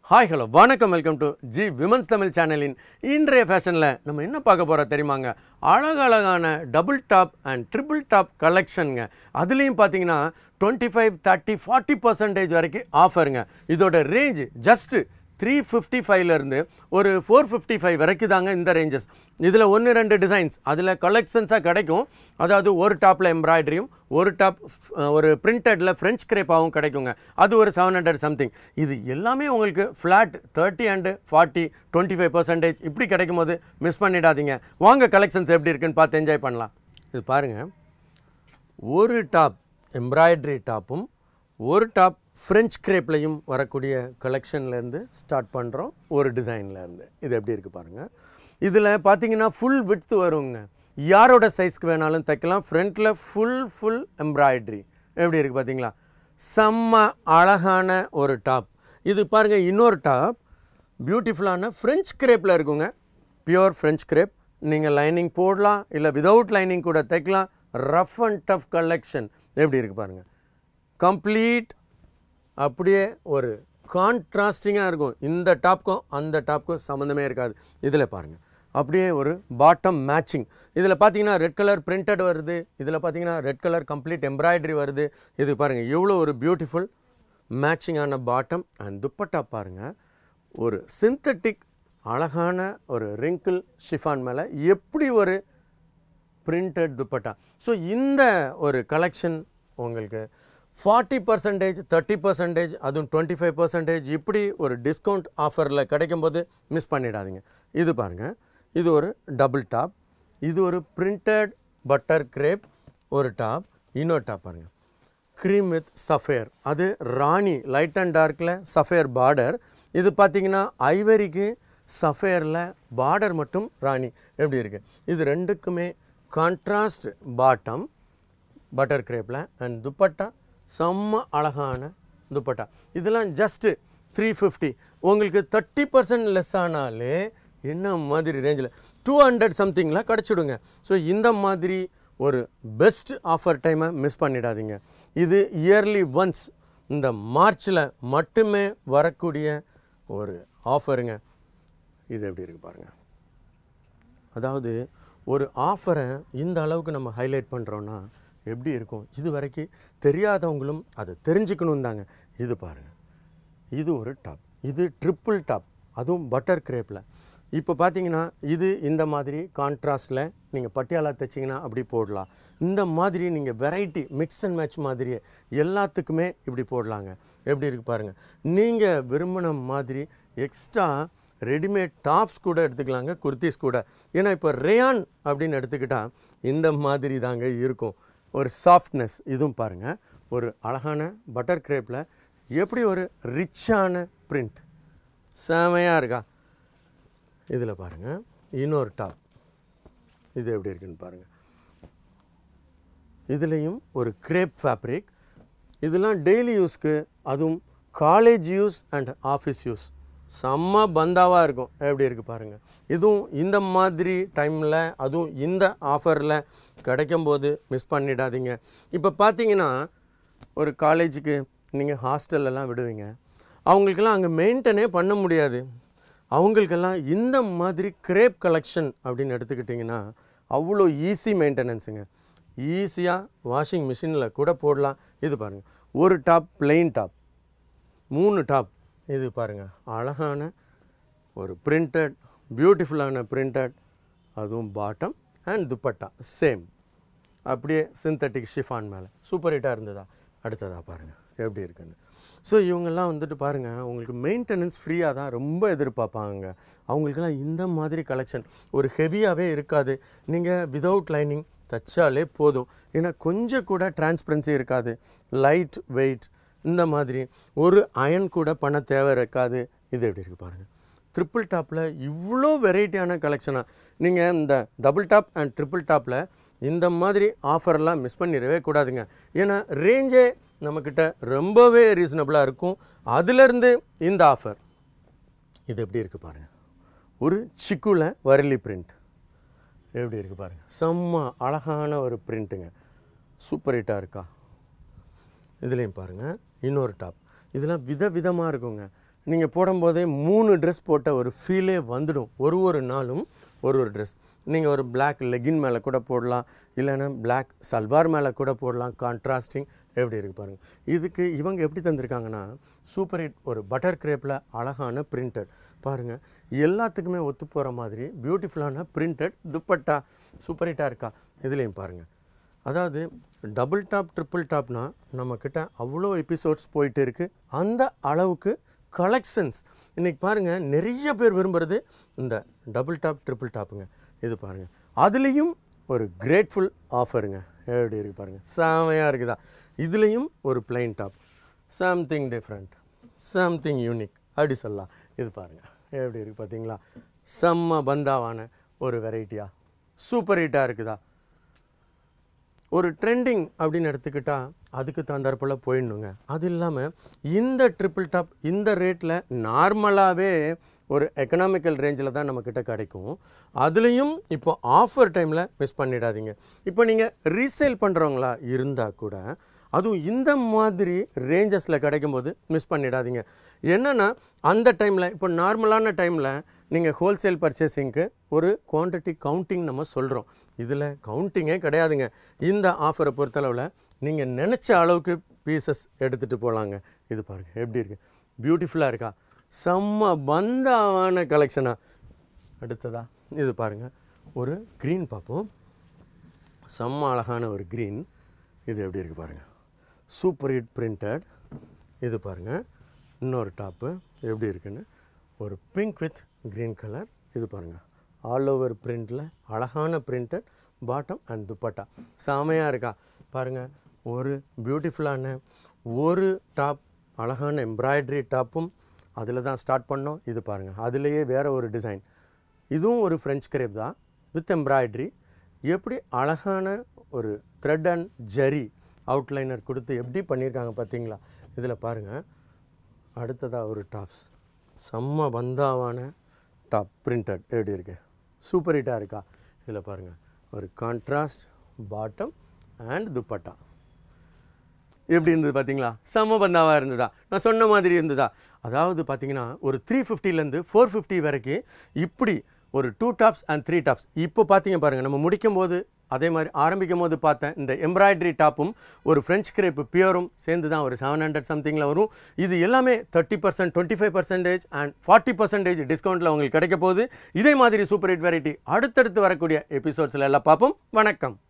hi hello வணக்கம் welcome to G women's Tamil சேனலின் இன்றைய ஃபேஷனில் நம்ம என்ன பார்க்க போகிறோம் தெரியுமாங்க அழகழகான double top and triple top கலெக்ஷனுங்க அதுலேயும் பார்த்தீங்கன்னா twenty five thirty forty percentage வரைக்கும் ஆஃபருங்க இதோட ரேஞ்ச் ஜஸ்ட்டு த்ரீ ஃபிஃப்டி ஃபைவ்லேருந்து ஒரு ஃபோர் ஃபிஃப்டி ஃபைவ் வரைக்கும் தாங்க இந்த ரேஞ்சஸ் இதில் ஒன்று ரெண்டு டிசைன்ஸ் அதில் கலெக்ஷன்ஸாக கிடைக்கும் அதாவது ஒரு டாப்பில் எம்ப்ராய்டரியும் ஒரு டாப் ஒரு பிரிண்டடில் ஃப்ரெஞ்ச் கிரேப்பாகவும் கிடைக்குங்க அது ஒரு செவன் ஹண்ட்ரட் சம்திங் இது எல்லாமே உங்களுக்கு flat thirty and forty twenty five percentage இப்படி கிடைக்கும் போது மிஸ் பண்ணிடாதீங்க வாங்க கலெக்ஷன்ஸ் எப்படி இருக்குன்னு பார்த்து என்ஜாய் பண்ணலாம் இது பாருங்கள் ஒரு டாப் எம்ப்ராய்டரி டாப்பும் ஒரு டாப் ஃப்ரெஞ்ச் கிரேப்லையும் வரக்கூடிய கலெக்ஷன்லேருந்து ஸ்டார்ட் பண்ணுறோம் ஒரு டிசைன்லேருந்து இது எப்படி இருக்குது பாருங்கள் இதில் பார்த்தீங்கன்னா ஃபுல் விட்த் வருங்க யாரோட சைஸ்க்கு வேணாலும் தைக்கலாம் ஃப்ரண்ட்டில் ஃபுல் ஃபுல் எம்ப்ராய்டரி எப்படி இருக்குது பார்த்தீங்களா செம்ம அழகான ஒரு டாப் இது பாருங்கள் இன்னொரு டாப் பியூட்டிஃபுல்லான ஃப்ரெஞ்ச் கிரேப்பில் இருக்குங்க பியூர் ஃப்ரெஞ்ச் கிரேப் நீங்கள் லைனிங் போடலாம் இல்லை விதவுட் லைனிங் கூட தைக்கலாம் ரஃப் அண்ட் டஃப் கலெக்ஷன் எப்படி இருக்குது பாருங்கள் கம்ப்ளீட் அப்படியே ஒரு கான்ட்ராஸ்டிங்காக இருக்கும் இந்த டாப்க்கும் அந்த டாப்க்கும் சம்மந்தமே இருக்காது இதில் பாருங்கள் அப்படியே ஒரு பாட்டம் மேட்சிங் இதில் பார்த்தீங்கன்னா ரெட் கலர் பிரிண்டட் வருது இதில் பார்த்தீங்கன்னா ரெட் கலர் கம்ப்ளீட் எம்ப்ராய்டரி வருது இது பாருங்கள் எவ்வளோ ஒரு பியூட்டிஃபுல் மேட்சிங்கான பாட்டம் அண்ட் துப்பட்டா பாருங்கள் ஒரு சிந்தட்டிக் அழகான ஒரு ரிங்கிள் ஷிஃபான் மேலே எப்படி ஒரு பிரிண்டட் துப்பட்டா ஸோ இந்த ஒரு கலெக்ஷன் உங்களுக்கு ஃபார்ட்டி பர்சன்டேஜ் தேர்ட்டி பர்சன்டேஜ் அதுவும் டுவெண்ட்டி ஃபைவ் பர்சன்டேஜ் இப்படி ஒரு டிஸ்கவுண்ட் ஆஃபரில் கிடைக்கும்போது மிஸ் பண்ணிடாதீங்க இது பாருங்கள் இது ஒரு டபுள் டாப் இது ஒரு பிரிண்டட் பட்டர் கிரேப் ஒரு டாப் இன்னொரு டாப் பாருங்கள் க்ரீம் வித் சஃபேர் அது ராணி லைட் அண்ட் டார்க்கில் சஃபேர் பார்டர் இது பார்த்தீங்கன்னா ஐவரிக்கு சஃபேரில் பார்டர் மட்டும் ராணி எப்படி இருக்குது இது ரெண்டுக்குமே கான்ட்ராஸ்ட் பாட்டம் பட்டர் கிரேப்பில் அண்ட் துப்பட்டா செம்ம அழகான துப்பட்டா இதெல்லாம் ஜஸ்ட்டு த்ரீ ஃபிஃப்டி உங்களுக்கு தேர்ட்டி பர்சன்ட் லெஸ் ஆனாலே என்ன மாதிரி ரேஞ்சில் டூ ஹண்ட்ரட் சம்திங்கில் கிடச்சிடுங்க ஸோ இந்த மாதிரி ஒரு பெஸ்ட் ஆஃபர் டைமை மிஸ் பண்ணிடாதீங்க இது இயர்லி ஒன்ஸ் இந்த மார்ச்சில் மட்டுமே வரக்கூடிய ஒரு ஆஃபருங்க இது எப்படி இருக்குது பாருங்கள் அதாவது ஒரு ஆஃபரை இந்த அளவுக்கு நம்ம ஹைலைட் பண்ணுறோன்னா எப்படி இருக்கும் இது வரைக்கும் தெரியாதவங்களும் அதை தெரிஞ்சுக்கணும் தாங்க இது பாருங்கள் இது ஒரு டாப் இது ட்ரிப்புள் டாப் அதுவும் பட்டர் கிரேப்பில் இப்போ பார்த்தீங்கன்னா இது இந்த மாதிரி கான்ட்ராஸ்டில் நீங்கள் பட்டியாலா தைச்சிங்கன்னா அப்படி போடலாம் இந்த மாதிரி நீங்கள் வெரைட்டி மிக்ஸ் அண்ட் மேட்ச் மாதிரியே எல்லாத்துக்குமே இப்படி போடலாங்க எப்படி இருக்கு பாருங்கள் நீங்கள் விரும்பின மாதிரி எக்ஸ்ட்ரா ரெடிமேட் டாப்ஸ் கூட எடுத்துக்கலாங்க குர்த்திஸ் கூட ஏன்னா இப்போ ரேயான் அப்படின்னு எடுத்துக்கிட்டால் இந்த மாதிரி தாங்க இருக்கும் ஒரு சாஃப்ட்னஸ் இதுவும் பாருங்கள் ஒரு அழகான பட்டர் கிரேப்பில் எப்படி ஒரு ரிச்சான பிரிண்ட் செமையாக இருக்கா இதில் பாருங்கள் இன்னொரு டாப் இது எப்படி இருக்குன்னு பாருங்கள் இதுலேயும் ஒரு கிரேப் ஃபேப்ரிக் இதெல்லாம் டெய்லி யூஸ்க்கு அதுவும் college use and office use செம்ம பந்தாவாக இருக்கும் எப்படி இருக்குது பாருங்கள் இதுவும் இந்த மாதிரி டைமில் அதுவும் இந்த ஆஃபரில் கிடைக்கும்போது மிஸ் பண்ணிடாதீங்க இப்போ பார்த்தீங்கன்னா ஒரு காலேஜுக்கு நீங்கள் ஹாஸ்டல்லலாம் விடுவீங்க அவங்களுக்கெல்லாம் அங்கே மெயின்டனே பண்ண முடியாது அவங்களுக்கெல்லாம் இந்த மாதிரி கிரேப் கலெக்ஷன் அப்படின்னு எடுத்துக்கிட்டிங்கன்னா அவ்வளோ ஈஸி மெயின்டெனன்ஸுங்க ஈஸியாக வாஷிங் மிஷினில் கூட போடலாம் இது பாருங்கள் ஒரு டாப் பிளெயின் டாப் மூணு டாப் இது பாருங்கள் அழகான ஒரு பிரிண்டட் பியூட்டிஃபுல்லான பிரிண்டட் அதுவும் பாட்டம் அண்ட் துப்பட்டா சேம் அப்படியே சிந்தட்டிக் ஷிஃபான் மேலே சூப்பர் ஹிட்டாக இருந்ததா அடுத்ததாக பாருங்கள் எப்படி இருக்குன்னு ஸோ இவங்கெல்லாம் வந்துட்டு பாருங்கள் உங்களுக்கு மெயின்டெனன்ஸ் ஃப்ரீயாக தான் ரொம்ப எதிர்பார்ப்பாங்க அவங்களுக்கெல்லாம் இந்த மாதிரி கலெக்ஷன் ஒரு ஹெவியாகவே இருக்காது நீங்கள் விதவுட் லைனிங் தைச்சாலே போதும் ஏன்னா கொஞ்சம் கூட டிரான்ஸ்பரன்சி இருக்காது லைட் வெயிட் இந்த மாதிரி ஒரு அயன் கூட பண்ண தேவை இருக்காது இது எப்படி இருக்குது பாருங்கள் ட்ரிப்பிள் டாப்பில் இவ்வளோ வெரைட்டியான கலெக்ஷனாக நீங்கள் இந்த டபுள் டாப் அண்ட் ட்ரிப்பிள் டாப்பில் இந்த மாதிரி ஆஃபர்லாம் மிஸ் பண்ணிடவே கூடாதுங்க ஏன்னா ரேஞ்சே நம்மக்கிட்ட ரொம்பவே ரீசனபிளாக இருக்கும் அதுலேருந்து இந்த ஆஃபர் இது எப்படி இருக்குது பாருங்கள் ஒரு சிக்குல வரலி பிரிண்ட் எப்படி இருக்குது பாருங்கள் செம்ம அழகான ஒரு பிரிண்ட்டுங்க சூப்பர் ஹிட்டாக இருக்கா இதுலேயும் பாருங்கள் இன்னொரு டாப் இதெல்லாம் விதவிதமாக இருக்குங்க நீங்கள் போடும்போதே மூணு ட்ரெஸ் போட்ட ஒரு ஃபீலே வந்துடும் ஒரு ஒரு நாளும் ஒரு ஒரு ட்ரெஸ் நீங்கள் ஒரு பிளாக் லெகின் மேலே கூட போடலாம் இல்லைன்னா பிளாக் சல்வார் மேலே கூட போடலாம் கான்ட்ராஸ்டிங் எப்படி இருக்கு பாருங்கள் இதுக்கு இவங்க எப்படி தந்திருக்காங்கன்னா சூப்பர் ஹிட் ஒரு பட்டர் கிரேப்பில் அழகான பிரிண்டட் பாருங்கள் எல்லாத்துக்குமே ஒத்து போகிற மாதிரி பியூட்டிஃபுல்லான பிரிண்டட் துப்பட்டா சூப்பர் ஹிட்டாக இருக்கா இதுலேயும் பாருங்கள் அதாவது டபுள் டாப் ட்ரிபிள் டாப்னா நம்மக்கிட்ட அவ்வளோ எபிசோட்ஸ் போயிட்டு இருக்குது அந்த அளவுக்கு கலெக்ஷன்ஸ் இன்றைக்கி பாருங்கள் நிறைய பேர் விரும்புகிறது இந்த டபுள் டாப் ட்ரிபிள் டாப்புங்க இது பாருங்கள் அதுலேயும் ஒரு கிரேட்ஃபுல் ஆஃபருங்க எப்படி இருக்கு பாருங்கள் செமையாக இருக்குதா இதுலேயும் ஒரு plain top something different something unique அப்படி சொல்லலாம் இது பாருங்கள் எப்படி இருக்குது பார்த்தீங்களா செம்ம பந்தாவான ஒரு வெரைட்டியாக சூப்பர் ஹிட்டாக இருக்குதா ஒரு ட்ரெண்டிங் அப்படின்னு எடுத்துக்கிட்டால் அதுக்கு தகுந்தாற்போல் போயிடணுங்க அது இல்லாமல் இந்த ட்ரிபிள் டாப் இந்த ரேட்டில் நார்மலாகவே ஒரு எக்கனாமிக்கல் ரேஞ்சில் தான் நம்மக்கிட்ட கிடைக்கும் அதுலேயும் இப்போ ஆஃபர் டைமில் மிஸ் பண்ணிடாதீங்க இப்போ நீங்கள் ரீசேல் பண்ணுறவங்களா இருந்தால் கூட அதுவும் இந்த மாதிரி ரேஞ்சஸில் கிடைக்கும்போது மிஸ் பண்ணிடாதீங்க என்னென்னா அந்த டைமில் இப்போ நார்மலான டைமில் நீங்கள் ஹோல்சேல் பர்ச்சேசிங்க்கு ஒரு குவான்டிட்டி கவுண்டிங் நம்ம சொல்கிறோம் இதில் கவுண்டிங்கே கிடையாதுங்க இந்த ஆஃபரை பொறுத்தளவில் நீங்கள் நினச்ச அளவுக்கு பீசஸ் எடுத்துகிட்டு போகலாங்க இது பாருங்கள் எப்படி இருக்குது பியூட்டிஃபுல்லாக இருக்கா செம்ம பந்தாவான கலெக்ஷனாக அடுத்ததா இது பாருங்கள் ஒரு க்ரீன் பார்ப்போம் செம்ம அழகான ஒரு க்ரீன் இது எப்படி இருக்குது பாருங்கள் சூப்பர் ஹிட் பிரிண்டட் இது பாருங்கள் இன்னொரு டாப்பு எப்படி இருக்குன்னு ஒரு பிங்க் வித் க்ரீன் கலர் இது பாருங்கள் ஆல் ஓவர் பிரிண்டில் அழகான பிரிண்டட் பாட்டம் அண்ட் துப்பட்டா செமையாக இருக்கா பாருங்கள் ஒரு பியூட்டிஃபுல்லான ஒரு டாப் அழகான எம்ப்ராய்டரி டாப்பும் அதில் தான் ஸ்டார்ட் பண்ணோம் இது பாருங்கள் அதுலேயே வேறு ஒரு டிசைன் இதுவும் ஒரு ஃப்ரெஞ்ச் கிரேப் தான் வித் எம்ப்ராய்டரி எப்படி அழகான ஒரு த்ரெட் அண்ட் ஜரி அவுட்லைனர் கொடுத்து எப்படி பண்ணியிருக்காங்க பார்த்தீங்களா இதில் பாருங்கள் அடுத்ததாக ஒரு டாப்ஸ் செம்ம பந்தாவான டாப் பிரிண்டட் எப்படி இருக்கு சூப்பர் ஹிட்டாக இருக்கா இதில் பாருங்கள் ஒரு கான்ட்ராஸ்ட் பாட்டம் அண்ட் துப்பட்டா எப்படி இருந்தது பார்த்தீங்களா செம்ம பந்தாவாக இருந்ததா நான் சொன்ன மாதிரி இருந்ததா அதாவது பார்த்தீங்கன்னா ஒரு த்ரீ ஃபிஃப்டிலேருந்து ஃபோர் ஃபிஃப்டி வரைக்கும் இப்படி ஒரு two tops and three tops இப்போ பார்த்தீங்க பாருங்கள் நம்ம முடிக்கும் போது அதே மாதிரி ஆரம்பிக்கும் போது பார்த்தேன் இந்த எம்ப்ராய்டரி டாப்பும் ஒரு ஃப்ரெஞ்ச் கிரேப் பியூரும் சேர்ந்து தான் ஒரு செவன் ஹண்ட்ரட் சம்திங்கில் வரும் இது எல்லாமே thirty percent twenty five percentage and forty percentage டிஸ்கவுண்ட்டில் உங்களுக்கு கிடைக்க போகுது இதே மாதிரி சூப்பர் ஹிட் வெரைட்டி அடுத்தடுத்து வரக்கூடிய எபிசோட்ஸில் எல்லாம் பார்ப்போம் வணக்கம்